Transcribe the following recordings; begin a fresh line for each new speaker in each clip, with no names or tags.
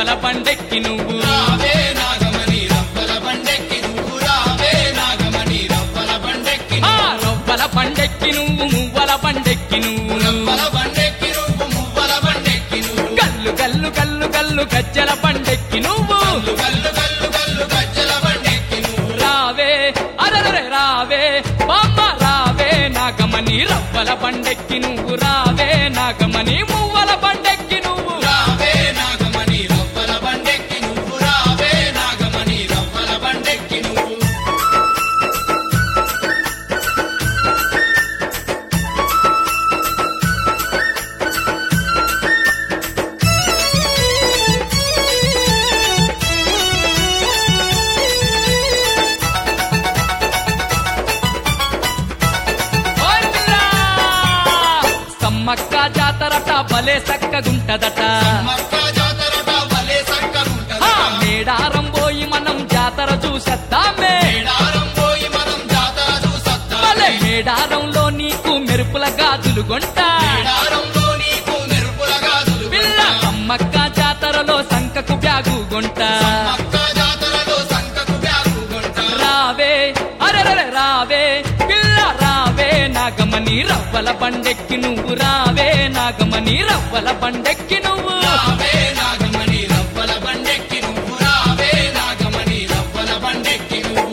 రవ్వల బండెక్కి నువ్వు
రావే నాగమణి రవ్వల బండెక్కి నువ్వు రావే నాగమణి రవ్వల బండెక్కి
ఆ రవ్వల బండెక్కి నువ్వు మువ్వల బండెక్కి నువ్వు
రవ్వల బండెక్కి నువ్వు మువ్వల బండెక్కి నువ్వు
గల్లు గల్లు గల్లు గల్లు గజ్జల బండెక్కి నువ్వు
గల్లు గల్లు గల్లు గల్లు గజ్జల బండెక్కి నువ్వు
రావే అరరే రావే బామ్మ రావే నాగమణి రవ్వల బండెక్కి నువ్వు రావే నాగమణి మువ్వల బండెక్కి నువ్వు
రావే నాగమణి రవ్వల బండెక్కి నువ్వు రావే నాగమణి రవ్వల బండెక్కి నువ్వు
ఓయ్ పిల్లా! సమ్మక్క జాతరట భలే సక్కగుంటదట
మక్క జాతరట భలే
ఆ
చక్కగుంటది
మేడారం పోయి మనం జాతర చూసేద్దామే
మేడారం పోయి మనం జాతర చూసొద్దాం
భలే మేడారంలో నీకు మెరుపుల గాజులు గొంట
మేడారంలో నీకు మెరుపుల గాజులు
పిల్ల సమ్మక్క జాతరలో సంకకు బ్యాగు గొంట
మక్క జాతరలో సంకకు బ్యాగు కొంట
రావే అరెరే రావే పిల్ల రావే నాగమణి రవ్వల బండెక్కి నువ్వు రావే నాగమణి రవ్వల బండెక్కి నువ్వు
రావే నాగమణి రవ్వల బండెక్కి నువ్వు రావే నాగమణి రవ్వల బండెక్కి నువ్వు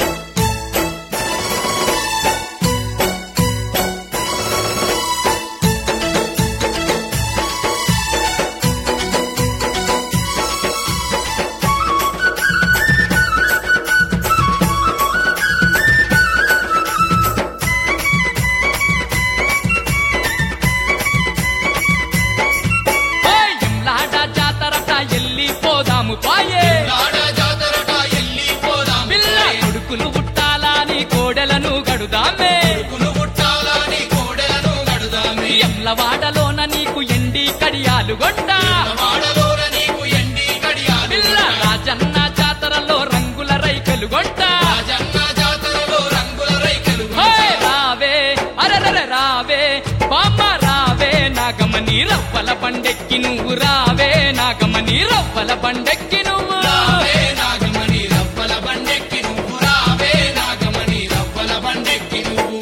ఓయ్ ఎంలాడ జాతరట ఎల్లి పోదాము పాయే
నాడ జాతరట ఎల్లి పోదాం
పిల్ల కొడుకులు పుట్టాలని కోడెలను గడుదామే
కులు పుట్టాలని కోడెలను గడుదామి
ఎమ్లవాడలోన నీకు ఎండి కడియాలు గొంట
వాడలోన నీకు ఎండి కడియాలు
పిల్ల రాజన్న జాతరలో రంగుల రైకలు గొంట
రాజన్న జాతరలో రంగుల రైకలు
ఓయ్ రావే అరెరే రావే బామ్మ రావే నాగమణి రవ్వల బండెక్కి నువ్వు రావే నాగమణి రవ్వల బండెక్కి నువ్వు
రావే నాగమణి రవ్వల బండెక్కి నువ్వు రావే నాగమణి రవ్వల బండెక్కి నువ్వు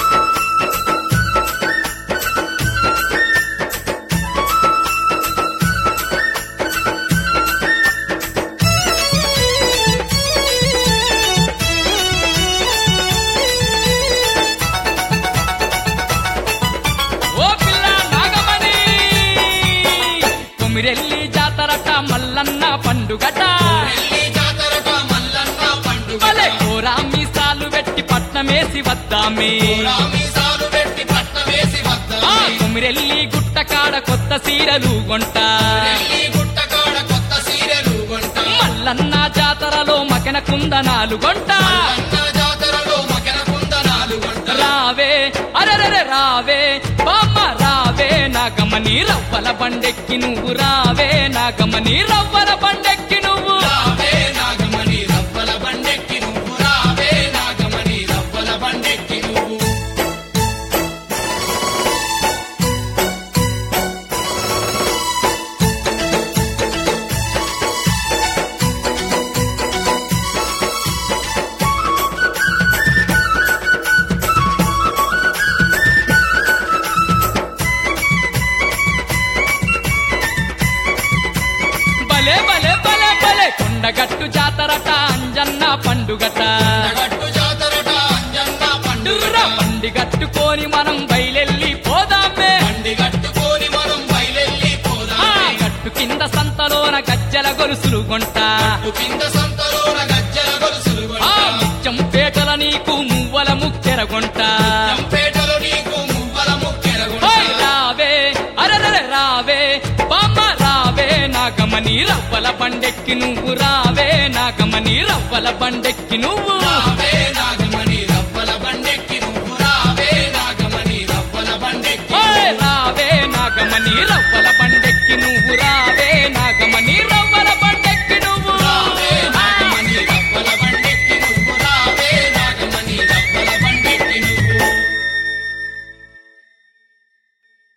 ఓ పిల్ల నాగమణి కొమిరెల్లి జాతరట మల్లన్న పండుగట
ఎల్లి జాతరట మల్లన్న పండుగ
భలే కోరా మీసాలు పెట్టి పట్నమేసి వద్దామే
రామీసాలు పెట్టి పట్ట వేసి
ఆ
వద్దామి
కొమిరెల్లి గుట్ట కాడ కొత్త సీరలు గొంట
ఎల్లి గుట్టకాడ కొత్త సీరెలు కొంట
మల్లన్న జాతరలో మకెన కుందనాలు గొంట
మల్లన్న జాతరలో మకర కుందనాలు కొంట
రావే అరెరే రావే బామ్మ రావే నాగమణి రవ్వల బండెక్కి నువ్వు రావే నాగమణి రవ్వల బండెక్కి నువ్వు
రావే నాగమణి రవ్వల బండెక్కి నువ్వు రావే నాగమణి రవ్వల బండెక్కి నువ్వు
భలే భలే భలే భలే కొండగట్టు జాతరట అంజన్న పండుగట
గట్టు జాతరట అంజన్న పండుగ
డుర్ర బండి కట్టుకొని మనం బయలెల్లి పోదామే
బండి కట్టుకొని మనం బయలెల్లి
ఆ
పోదాం
గట్టు కింద సంతలోన గజ్జల గొలుసులు గొంట
కింద సంతలోన గజ్జల గొలుసులు
ఆ
కొంట
ముత్యం పేటల నీకు మువ్వల ముక్కెర గొంట
చంపేటలో నీకు మువ్వల ముక్కెర
ఓయ్ రావే అరెరే రావే బామ్మ రావే నాగమణి రవ్వల బండెక్కి నువ్వు రావే నాగమణి రవ్వల బండెక్కి నువ్వు
రావే నాగ